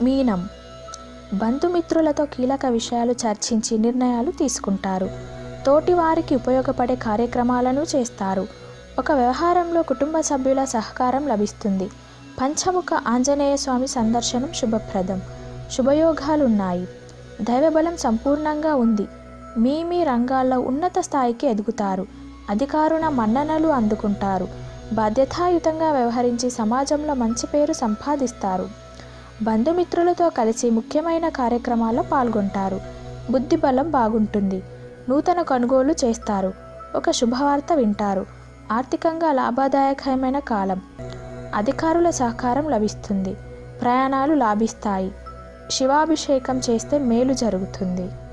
మీనం బంధుమిత్రులతో కీలక విషయాలు చర్చించి నిర్ణయాలు తీసుకుంటారు తోటి వారికి ఉపయోగపడే కార్యక్రమాలను చేస్తారు ఒక వ్యవహారంలో కుటుంబ సభ్యుల సహకారం లభిస్తుంది పంచముఖ ఆంజనేయ స్వామి సందర్శనం శుభప్రదం శుభయోగాలున్నాయి దైవబలం సంపూర్ణంగా ఉంది మీ మీ రంగాల్లో ఉన్నత స్థాయికి ఎదుగుతారు అధికారుల మన్ననలు అందుకుంటారు బాధ్యతాయుతంగా వ్యవహరించి సమాజంలో మంచి పేరు సంపాదిస్తారు బంధుమిత్రులతో కలిసి ముఖ్యమైన కార్యక్రమాల్లో పాల్గొంటారు బుద్ధిబలం బాగుంటుంది నూతన కొనుగోలు చేస్తారు ఒక శుభవార్త వింటారు ఆర్థికంగా లాభదాయకమైన కాలం అధికారుల సహకారం లభిస్తుంది ప్రయాణాలు లాభిస్తాయి శివాభిషేకం చేస్తే మేలు జరుగుతుంది